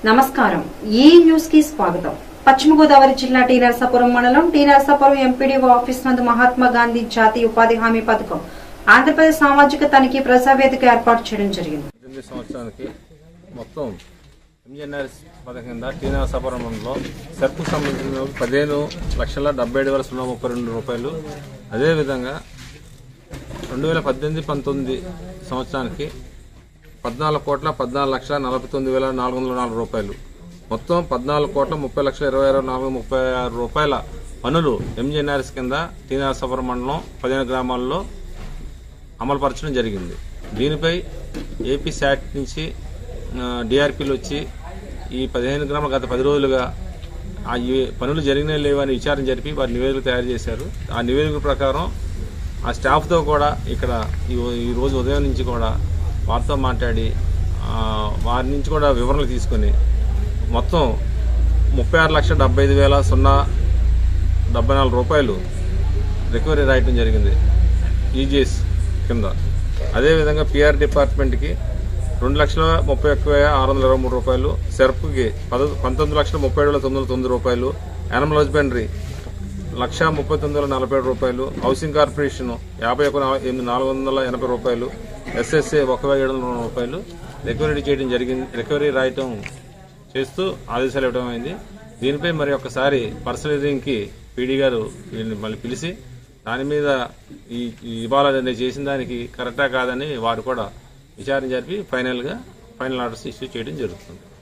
నమస్కారం ఈ న్యూస్ కి స్వాగతం పశ్చిమ గోదావరి జిల్లా టీ నరసాపురం మండలం టీ నరసాపురం ఎంపీడీఓ ఆఫీస్ నందు మహాత్మా గాంధీ జాతీయ ఉపాధి హామీ పథకం ఆంధ్రప్రదేశ్ సామాజిక తనిఖీ ప్రజావేదిక ఏర్పాటు చేయడం జరిగింది పద్దెనిమిది సంవత్సరానికి మొత్తం ఎంజిఎన్ఆర్ఎస్ పథకం కింద టీనరసాపురం మండలంలో సరుకు సంబంధించిన పదిహేను లక్షల డెబ్బై ఏడు వేల సున్నా ముప్పై రెండు రూపాయలు అదేవిధంగా రెండు వేల పద్దెనిమిది పంతొమ్మిది సంవత్సరానికి పద్నాలుగు కోట్ల పద్నాలుగు లక్షల నలభై తొమ్మిది వేల నాలుగు వందల నాలుగు రూపాయలు మొత్తం పద్నాలుగు కోట్ల ముప్పై లక్షల ఇరవై ఆరు నాలుగు ముప్పై ఆరు రూపాయల పనులు ఎంజిఎన్ఆర్ఎస్ కింద టీనరసాపురం మండలం పదిహేను గ్రామాల్లో అమలుపరచడం జరిగింది దీనిపై ఏపీ శాట్ నుంచి డిఆర్పీలు వచ్చి ఈ పదిహేను గ్రాముల గత పది రోజులుగా ఆ ఈ పనులు జరిగినా లేవని విచారణ జరిపి వారి నివేదిక తయారు చేశారు ఆ నివేదిక ప్రకారం ఆ స్టాఫ్తో కూడా ఇక్కడ ఈ ఈ రోజు ఉదయం నుంచి కూడా వారితో మాట్లాడి ఆ, వారి నుంచి కూడా వివరణలు తీసుకొని మొత్తం ముప్పై ఆరు లక్షల డెబ్బై ఐదు వేల సున్నా డెబ్బై నాలుగు రూపాయలు రికవరీ రాయటం జరిగింది ఈజీఎస్ కింద అదేవిధంగా పిఆర్ డిపార్ట్మెంట్కి రెండు లక్షల ముప్పై ఒక్క వేల ఆరు వందల ఇరవై మూడు రూపాయలు సెర్ప్కి పద పంతొమ్మిది లక్షల ముప్పై ఏడు వేల తొమ్మిది వందల తొమ్మిది రూపాయలు యానిమల్ హస్బెండరీ లక్ష ముప్పై తొమ్మిది వేల నలభై ఏడు రూపాయలు హౌసింగ్ కార్పొరేషన్ యాభై ఒక నా- ఎనిమిది నాలుగు వందల ఎనభై రూపాయలు ఎస్ఎస్ఏ ఒక వెయ్యి ఏడు వందల రూపాయలు రికవరీ చేయడం జరిగింది రికవరీ రాయటం చేస్తూ ఆదేశాలు ఇవ్వడం అయింది దీనిపై మరి ఒకసారి పర్సనలైజింగ్కి పీడీ గారు వీళ్ళని మళ్ళీ పిలిచి దాని మీద ఈ ఈ ఇవాళ నేను చేసిన దానికి కరెక్టా కాదని వారు కూడా విచారణ జరిపి ఫైనల్గా ఫైనల్ ఆర్డర్స్ ఇష్యూ చేయడం జరుగుతుంది